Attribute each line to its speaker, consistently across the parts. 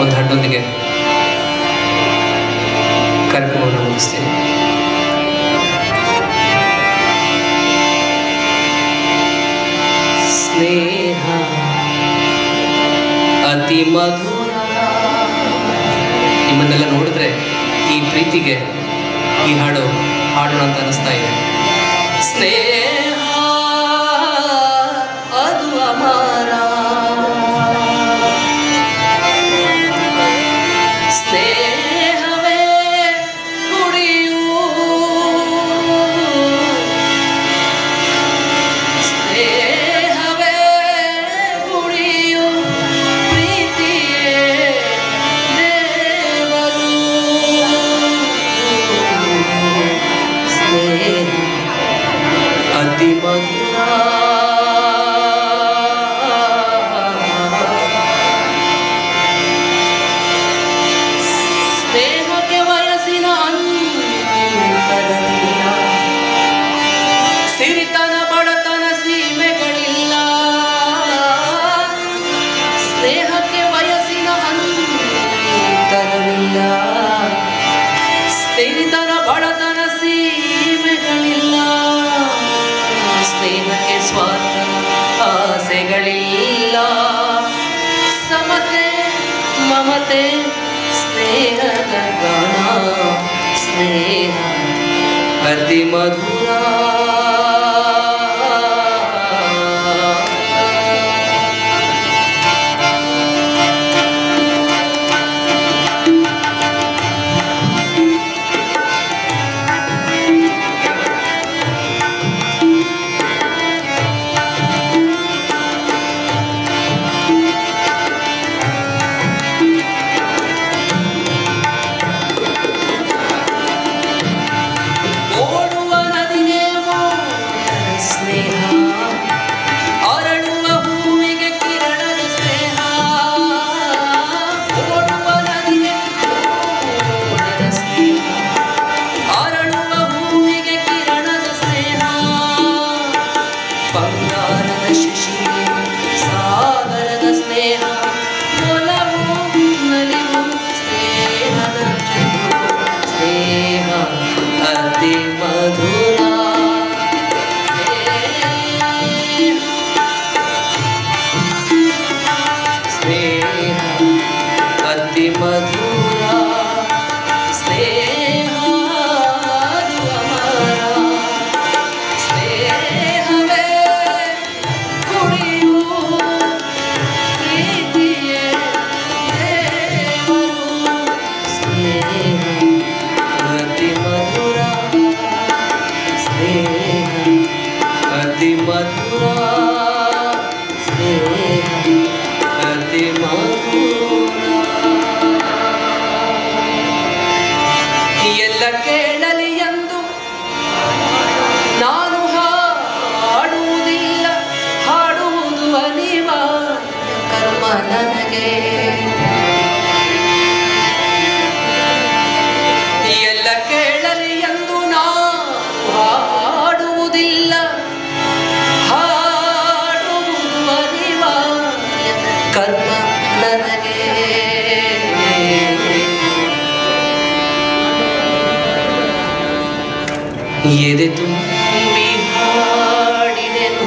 Speaker 1: ಒಂದು ಹಾಡೊಂದಿಗೆ ಕಾರ್ಯಕ್ರಮವನ್ನು ಮುಗಿಸ್ತೀನಿ ಸ್ನೇಹ ಅತಿ ಮಧುರ ನಿಮ್ಮನ್ನೆಲ್ಲ ನೋಡಿದ್ರೆ ಈ ಪ್ರೀತಿಗೆ ಈ ಹಾಡು ಹಾಡೋಣ ಅಂತ ಅನಿಸ್ತಾ ಇದೆ ಸ್ನೇಹ ಅದು ಅಮರ ಸ್ನೇಹವೇ ಕುಡಿಯು ಸ್ನೇಹವೇ ಕುಡಿಯು ಪ್ರೀತಿಯೇ ದೇವರು ಸ್ನೇಹ ಅತಿ ಮಧುರ ಸ್ನೇಹಕ್ಕೆ ವಯಸ್ಸಿನ ಅಂತರವಿಲ್ಲ ಸಿರಿತನ ಬಡತನ ಸೀಮೆಗಳಿಲ್ಲ ಸ್ನೇಹಕ್ಕೆ ವಯಸ್ಸಿನ ಅಂತರವಿಲ್ಲ ಸ್ನೇಹಿತನ ಬಡತನ ಸೀಮೆಗಳಿಲ್ಲ ಸ್ನೇಹಕ್ಕೆ ಸ್ವಾರ್ಥ ಆಸೆಗಳಿಲ್ಲ ಸಮತೆ ಮಮತೆ ಸ್ನೇಹದ ಗಾನ ಸ್ನೇಹ ಅತಿ ಮಧುರ ಓಡುವ ನದಿಗೆ ಮೋಡದ ಸ್ನೇಹ ಅರಳುವ ಹೂವಿಗೆ ಕಿರಣದ ಸ್ನೇಹ ಓಡುವ ನದಿಗೆ ಮೋಡದ ಸ್ನೇಹ ಅರಳುವ ಹೂವಿಗೆ ಕಿರಣದ ಸ್ನೇಹ ಬಂಗಾರದ ಶಿಶಿಗೆ ಸಾಗರದ ಸ್ನೇಹ ಒಲವು ನಲಿವು ಸ್ನೇಹದ ಜೊತೆ ಸ್ನೇಹ ಅತಿ ಮಧುರ ಸ್ನೇಹ ಅತಿ ಮಧುರ ಸ್ನೇಹ ಅದು ಅಮರ ಸ್ನೇಹವೇ ಕುಡಿಯು ಪ್ರೀತಿಯೇ ದೇವರು ಸ್ನೇಹ ಅತಿ ಮಧುರ ಸ್ನೇಹ ಅತಿ ಮಧುರ ಸ್ನೇಹ ಅತಿ ಮಧುರ ಎಲ್ಲ ಕೇಳಲಿ ಎಂದು ನಾನು ಹಾಡುವುದಿಲ್ಲ ಹಾಡುವುದು ಅನಿವಾರ್ಯ ಕರ್ಮ ನನಗೆ ಎಲ್ಲ ಕೇಳಲಿ ಎಂದು ನಾನು ಹಾಡುವುದಿಲ್ಲ ಹಾಡುವುದು ಅನಿವಾರ್ಯ ಕರ್ಮ ನನಗೆ ಎದೆ ತುಂಬಿ ಹಾಡಿದೆನು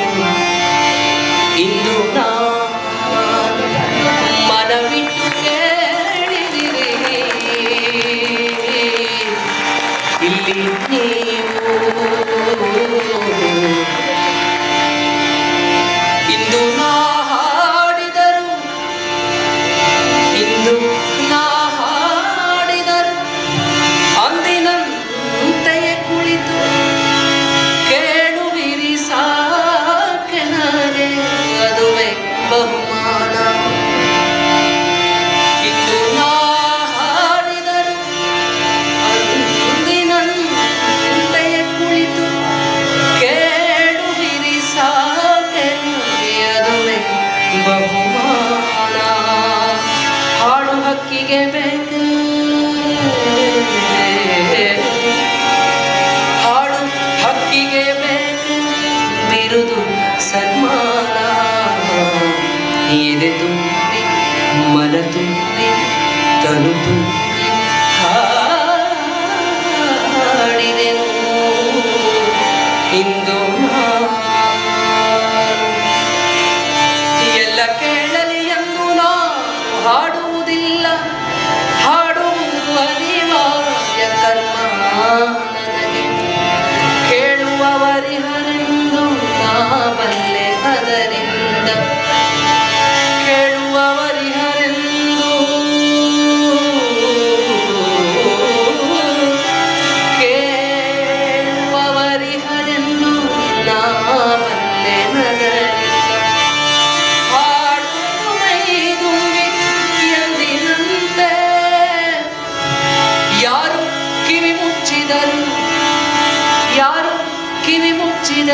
Speaker 1: ಇಂದು ನಾನು ಮನವಿಟ್ಟು ಕೇಳಿದಿರಿ ಇಲ್ಲಿ ನೀವು ಇಂದು ನಾ ಹಾಡಿದರು ಇಂದು ನಾ ಹಾಡಿದರು ಅಂದಿನಂತೆಯೇ ಕುಳಿತು ಕೇಳುವಿರಿ ಸಾಕೆ ನನಗೆ ಅದುವೇ ಬಹುಮಾನ ಇಂದು ನಾ ಹಾಡಿದರು ಅಂದಿನಂತೆಯೇ ಕುಳಿತು ಕೇಳುವಿರಿ ಸಾಕೆ ನನಗೆ ಅದುವೇ ಬಹುಮಾನ ಹಾಡು ಹಕ್ಕಿಗೆ ಬೇಕು ಹಾಡು ಹಕ್ಕಿಗೆ ಬೇಕು ಬಿರುದು ಸನ್ಮಾನ ಎದೆ ತುಂಬಿ ಮನ ತುಂಬಿ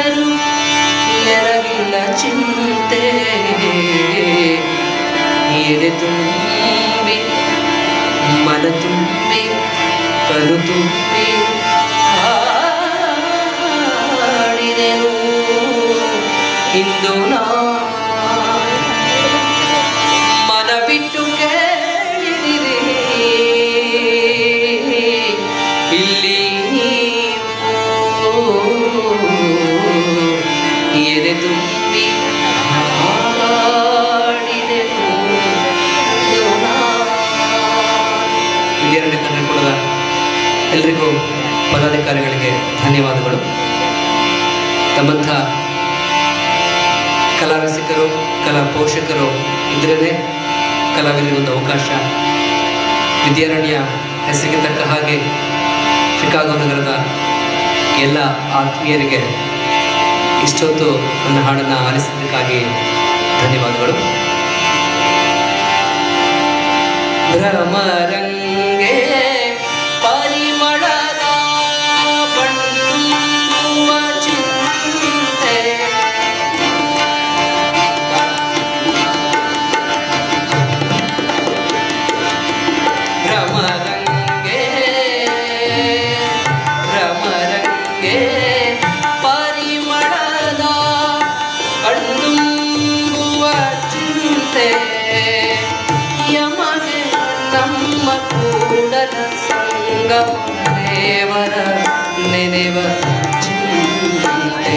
Speaker 1: ಕಾಡಿದರು ನನಗಿಲ್ಲ ಚಿಂತೆ ಎದೆ ತುಂಬಿ ಮನ ತುಂಬಿ ಕನು ತುಂಬಿ ಹಾಡಿದೆನು ಇಂದು ನಾ ಮನ ಬಿಟ್ಟು ಕೇಳಿದಿರಿ ಇಲ್ಲಿ ನೀವು ಎದೆ ತುಂಬಿ ಹಾಡಿದೆನು ಇಂದು ನಾ. ವಿದ್ಯಾರಣ್ಯ ಕನ್ನಡಕೂಡದ ಎಲ್ರಿಗೂ ಪದಾಧಿಕಾರಿಗಳಿಗೆ ಧನ್ಯವಾದಗಳು ತಮ್ಮಂಥ ಕಲಾ ರಸಿಕರು ಕಲಾ ಪೋಷಕರು ಇದ್ರೇ ಕಲಾವಿದರಿಗೊಂದು ಅವಕಾಶ ವಿದ್ಯಾರಣ್ಯ ಹೆಸರಿಗೆ ತಕ್ಕ ಹಾಗೆ ಶಿಕಾಗೋ ನಗರದ ಎಲ್ಲ ಆತ್ಮೀಯರಿಗೆ ಇಷ್ಟೊತ್ತು ನನ್ನ ಹಾಡನ್ನು ಆಲಿಸಿದ್ದಕ್ಕಾಗಿ ಧನ್ಯವಾದಗಳು ಭ್ರಮರಂಗೆ ಪರಿಮಳದ ಬಣ್ಣುವ ಚಿಂತೆ ಭ್ರಮರಂಗೆ ಭ್ರಮರಂಗೆ ಪರಿಮಳದ ಕಣ್ಣುಂಬುವ ಚಿಂತೆ ಯಮಗೆ ನಮ್ಮ ಕೂಡಲ ಸಂಗಮ ದೇವರ ನೆನೆವ ಚಿಂತೆ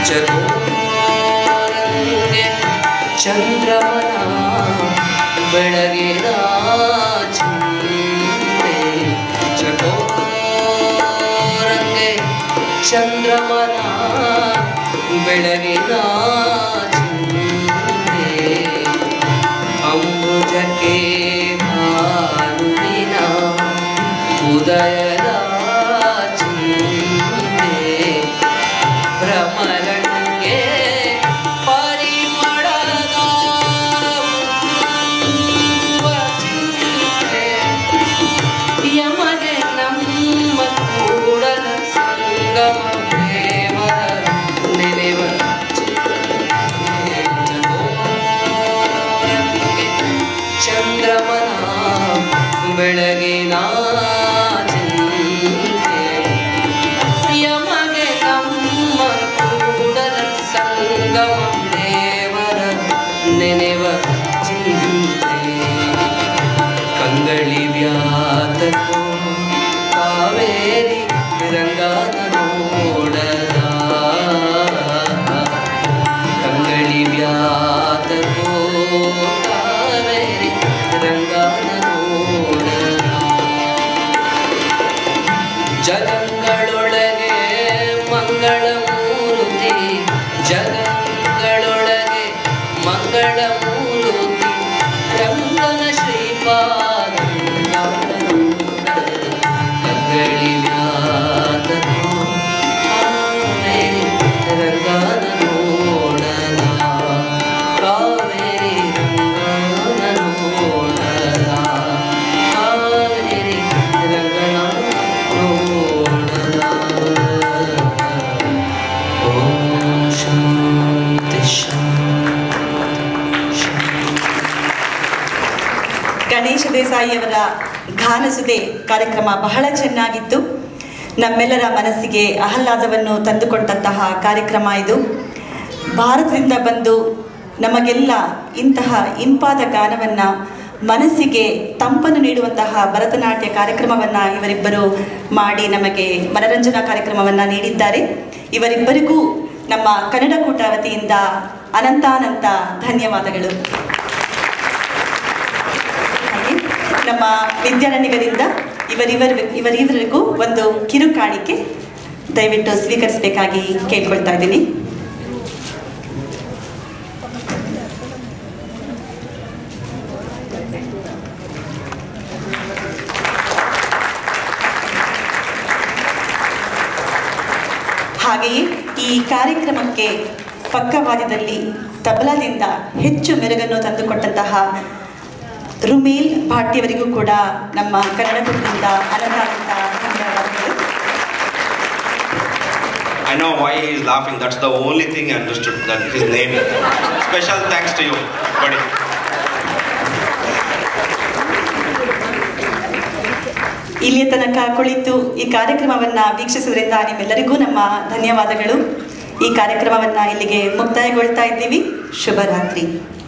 Speaker 1: ಚಕೋರಂಗೆ ಚಂದ್ರಮನ ಬೆಳಗಿನ ಚಿಂತೆ ಚಕೋರಂಗೆ ಚಂದ್ರಮನ ಬೆಳಗಿನ ಚಿಂತೆ ಅಂಬುಜಕ್ಕೆ ಭಾನುವಿನ ಉದಯದ ಚಿಂತೆ ಭ್ರಮರಂಗೆ ಪರಿಮಳದ ಹೂವ ಚಿಂತೆ ಯಮಗೆ ನಮ್ಮ ಕೂಡಲ ಸಂಗಮ ದೇವರ ನೆನೆವ ಚಂದ್ರಮನ ಬೆಳಗಿನ ಚಿಂತೆ ಯಮಗೆ ನಮ್ಮ ಕೂಡಲ ಸಂಗಮ ದೇವರ ನೆನೆವ ಚಿಂತೆ ಕಂಗಳಿ ವ್ಯಾತಕೋ ಕಾವೇರಿ ರಂಗನ ನೋಡದ ಕಂಗಳಿ ವ್ಯಾತಕೋ ಕಾವೇರಿ ರಂಗನ ನೋಡದ ಜಗಂಗಳೊಳಗೆ ಮಂಗಳ ಮೂರುತಿ ಜಗಂಗಳೊಳಗೆ ಮಂಗಳ ಮೂರುತಿ ರಂಗನ ಶ್ರೀಪಾದ ಕಂಗಳಿ ವ್ಯಾತನು ಕಾವೇರಿ ರಂಗನ ನೋಡನ ಕಾವೇರಿ ರಂಗನ ನೋಡನ ಕಾವೇರಿ ರಂಗನ ನೋಡನ ಓಂ ಶಾಂತಿ ಶಾಂತಿ ಶಾಂತಿ
Speaker 2: ಗಣೇಶ ದೇಸಾಯಿಯವರ ಗಾನಸುದೆ ಕಾರ್ಯಕ್ರಮ ಬಹಳ ಚೆನ್ನಾಗಿತ್ತು ನಮ್ಮೆಲ್ಲರ ಮನಸ್ಸಿಗೆ ಆಹ್ಲಾದವನ್ನು ತಂದುಕೊಟ್ಟಂತಹ ಕಾರ್ಯಕ್ರಮ ಇದು ಭಾರತದಿಂದ ಬಂದು ನಮಗೆಲ್ಲ ಇಂತಹ ಇಂಪಾದ ಗಾನವನ್ನು ಮನಸ್ಸಿಗೆ ತಂಪನ್ನು ನೀಡುವಂತಹ ಭರತನಾಟ್ಯ ಕಾರ್ಯಕ್ರಮವನ್ನು ಇವರಿಬ್ಬರು ಮಾಡಿ ನಮಗೆ ಮನರಂಜನಾ ಕಾರ್ಯಕ್ರಮವನ್ನು ನೀಡಿದ್ದಾರೆ ಇವರಿಬ್ಬರಿಗೂ ನಮ್ಮ ಕನ್ನಡ ಕೂಟ ವತಿಯಿಂದ ಅನಂತಾನಂತ ಧನ್ಯವಾದಗಳು ಹಾಗೆ ನಮ್ಮ ವಿದ್ಯಾರಣ್ಯಗಳಿಂದ ಇವರಿವರ್ ಇವರಿವರಿಗೂ ಒಂದು ಕಿರು ಕಾಣಿಕೆ ದಯವಿಟ್ಟು ಸ್ವೀಕರಿಸಬೇಕಾಗಿ ಕೇಳ್ಕೊಳ್ತಾ ಇದ್ದೀನಿ ಹಾಗೆಯೇ ಈ ಕಾರ್ಯಕ್ರಮಕ್ಕೆ ಪಕ್ಕವಾದ್ಯದಲ್ಲಿ ತಬಲಾದಿಂದ ಹೆಚ್ಚು ಮೆರುಗನ್ನು ತಂದುಕೊಟ್ಟಂತಹ ರುಮೇಲ್ ಭಾಟಿಯವರಿಗೂ ಕೂಡ ನಮ್ಮ ಕನ್ನಡ ಕುಟುಂಬದಿಂದ ಅನಂತಾನಂತ ಧನ್ಯವಾದಗಳು
Speaker 3: I know why he is laughing. That's the only thing I understood. That his name. Special thanks to you, buddy.
Speaker 2: ಇಲ್ಲಿಯ ತನಕ ಕುಳಿತು ಈ ಕಾರ್ಯಕ್ರಮವನ್ನ ವೀಕ್ಷಿಸಿದ್ರಿಂದ ನಿಮ್ಮೆಲ್ಲರಿಗೂ ನಮ್ಮ ಧನ್ಯವಾದಗಳು ಈ ಕಾರ್ಯಕ್ರಮವನ್ನ ಇಲ್ಲಿಗೆ ಮುಕ್ತಾಯಗೊಳ್ತಾ ಇದ್ದೀವಿ ಶುಭರಾತ್ರಿ